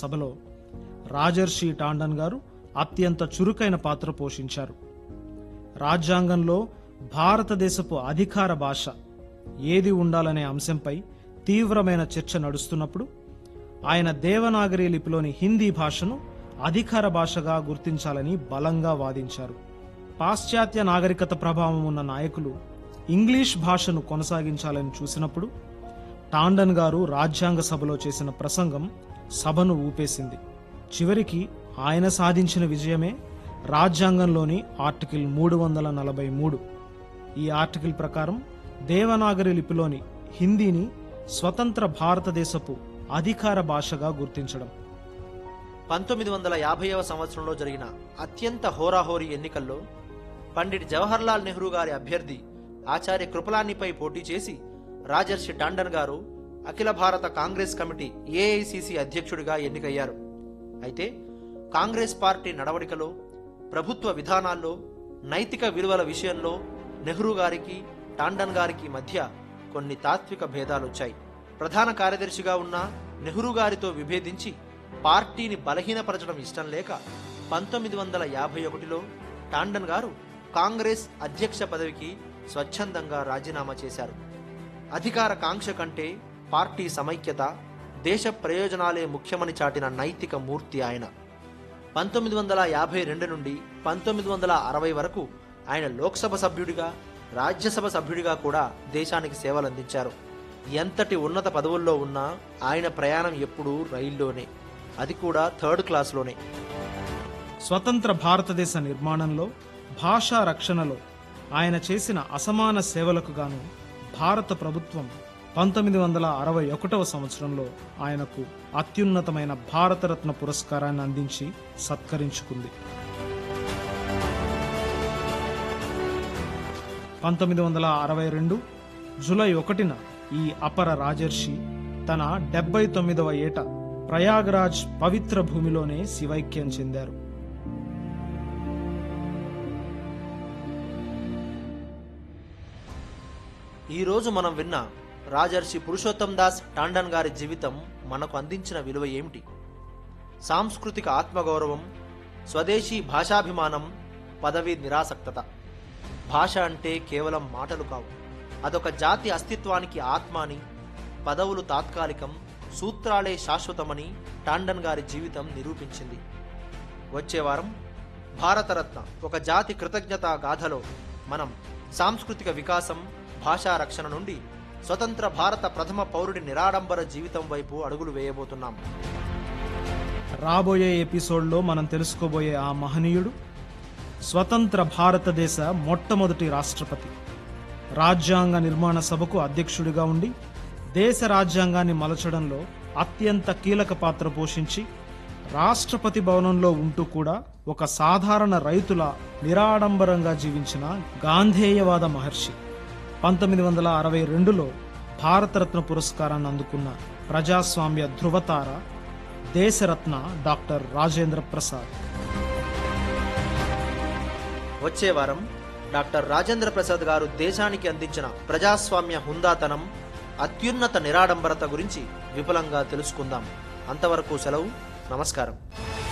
సభలో రాజర్షి టాండన్ గారు అత్యంత చురుకైన పాత్ర పోషించారు రాజ్యాంగంలో భారతదేశపు అధికార భాష ఏది ఉండాలనే అంశంపై తీవ్రమైన చర్చ నడుస్తున్నప్పుడు ఆయన దేవనాగరి లిపిలోని హిందీ భాషను అధికార భాషగా గుర్తించాలని బలంగా వాదించారు పాశ్చాత్య నాగరికత ప్రభావం ఉన్న నాయకులు ఇంగ్లీష్ భాషను కొనసాగించాలని చూసినప్పుడు టాండన్ గారు రాజ్యాంగ సభలో చేసిన ప్రసంగం సభను ఊపేసింది చివరికి ఆయన సాధించిన విజయమే రాజ్యాంగంలోని ఆర్టికల్ మూడు వందల నలభై మూడు ఈ ఆర్టికల్ ప్రకారం దేవనాగరి లిపిలోని హిందీని స్వతంత్ర భారతదేశపు అధికార భాషగా గుర్తించడం పంతొమ్మిది వందల యాభైవ సంవత్సరంలో జరిగిన అత్యంత హోరాహోరీ ఎన్నికల్లో పండిట్ జవహర్లాల్ నెహ్రూ గారి అభ్యర్థి ఆచార్య కృపలానిపై పోటీ చేసి రాజర్షి టాండన్ గారు అఖిల భారత కాంగ్రెస్ కమిటీ ఏఐసిసి అధ్యక్షుడిగా ఎన్నికయ్యారు అయితే కాంగ్రెస్ పార్టీ నడవడికలో ప్రభుత్వ విధానాల్లో నైతిక విలువల విషయంలో నెహ్రూ గారికి టాండన్ గారికి మధ్య కొన్ని తాత్విక భేదాలొచ్చాయి ప్రధాన కార్యదర్శిగా ఉన్న నెహ్రూ గారితో విభేదించి పార్టీని బలహీనపరచడం ఇష్టం లేక పంతొమ్మిది వందల యాభై ఒకటిలో టాండన్ గారు కాంగ్రెస్ అధ్యక్ష పదవికి స్వచ్ఛందంగా రాజీనామా చేశారు అధికార కాంక్ష కంటే పార్టీ సమైక్యత దేశ ప్రయోజనాలే ముఖ్యమని చాటిన నైతిక మూర్తి ఆయన పంతొమ్మిది వందల యాభై రెండు నుండి పంతొమ్మిది వందల అరవై వరకు ఆయన లోక్సభ సభ్యుడిగా రాజ్యసభ సభ్యుడిగా కూడా దేశానికి సేవలందించారు ఎంతటి ఉన్నత పదవుల్లో ఉన్నా ఆయన ప్రయాణం ఎప్పుడూ రైల్లోనే అది కూడా థర్డ్ క్లాస్లోనే స్వతంత్ర భారతదేశ నిర్మాణంలో భాషా రక్షణలో ఆయన చేసిన అసమాన సేవలకు గాను భారత ప్రభుత్వం పంతొమ్మిది వందల అరవై ఒకటవ సంవత్సరంలో ఆయనకు అత్యున్నతమైన భారతరత్న పురస్కారాన్ని అందించి సత్కరించుకుంది పంతొమ్మిది వందల అరవై రెండు జులై ఒకటిన ఈ అపర రాజర్షి తన డెబ్బై తొమ్మిదవ ఏట ప్రయాగరాజ్ పవిత్ర భూమిలోనే శివైక్యం చెందారు ఈరోజు మనం విన్న రాజర్షి పురుషోత్తం దాస్ టాండన్ గారి జీవితం మనకు అందించిన విలువ ఏమిటి సాంస్కృతిక ఆత్మగౌరవం స్వదేశీ భాషాభిమానం పదవి నిరాసక్తత భాష అంటే కేవలం మాటలు కావు అదొక జాతి అస్తిత్వానికి ఆత్మ అని పదవులు తాత్కాలికం సూత్రాలే శాశ్వతమని టాండన్ గారి జీవితం నిరూపించింది వచ్చే వారం భారతరత్న ఒక జాతి కృతజ్ఞతా గాథలో మనం సాంస్కృతిక వికాసం భాషా రక్షణ నుండి స్వతంత్ర భారత ప్రథమ పౌరుడి నిరాడంబర జీవితం వైపు అడుగులు వేయబోతున్నాం రాబోయే ఎపిసోడ్లో మనం తెలుసుకోబోయే ఆ మహనీయుడు స్వతంత్ర భారతదేశ మొట్టమొదటి రాష్ట్రపతి రాజ్యాంగ నిర్మాణ సభకు అధ్యక్షుడిగా ఉండి దేశ రాజ్యాంగాన్ని మలచడంలో అత్యంత కీలక పాత్ర పోషించి రాష్ట్రపతి భవనంలో ఉంటూ కూడా ఒక సాధారణ రైతుల నిరాడంబరంగా జీవించిన గాంధేయవాద మహర్షి పంతొమ్మిది వందల అరవై రెండులో భారతరత్న పురస్కారాన్ని అందుకున్న ప్రజాస్వామ్య ధృవతార దేశరత్న డాక్టర్ రాజేంద్ర ప్రసాద్ వచ్చే వారం డాక్టర్ రాజేంద్ర ప్రసాద్ గారు దేశానికి అందించిన ప్రజాస్వామ్య హుందాతనం అత్యున్నత నిరాడంబరత గురించి విపులంగా తెలుసుకుందాం అంతవరకు సెలవు నమస్కారం